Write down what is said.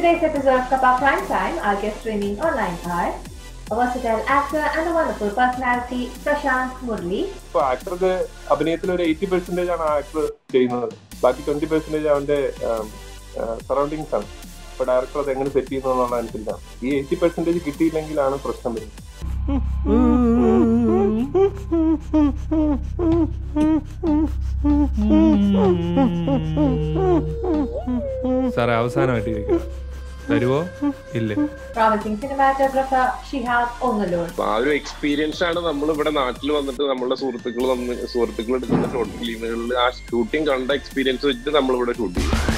today's episode of Kappa Prime Time, our guest streaming online are a versatile actor and a wonderful personality, Prashant Murli. ഇപ്പൊ ആക്ടർക്ക് അഭിനയത്തിൽ ഒരു eighty percentage ആണ് actor ചെയ്യുന്നത് ബാക്കി twenty percentage അവന്റെ surroundings ആണ് ഇപ്പൊ ഡയറക്ടർ അത് എങ്ങനെ സെറ്റ് ചെയ്യുന്നതെന്നുള്ള അനുസരിച്ചാണ് ഈ എയ്റ്റി പെർസെന്റേജ് കിട്ടിയില്ലെങ്കിലാണ് പ്രശ്നം വരുന്നത് സാറേ അവസാനമായിട്ട് ഇരിക്കുക തരുവോ ഇല്ലേ Promising cinematographer, Shihab Ongalur. അപ്പൊ ആ ഒരു എക്സ്പീരിയൻസ് ആണ് നമ്മൾ ഇവിടെ നാട്ടിൽ വന്നിട്ട് നമ്മളുടെ സുഹൃത്തുക്കൾ വന്ന് സുഹൃത്തുക്കൾ എടുക്കുന്ന ഷോർട്ട് ഫിലിമുകളിൽ ആ ഷൂട്ടിംഗ് കണ്ട എക്സ്പീരിയൻസ് വെച്ചിട്ട് നമ്മൾ ഇവിടെ ഷൂട്ട് ചെയ്യും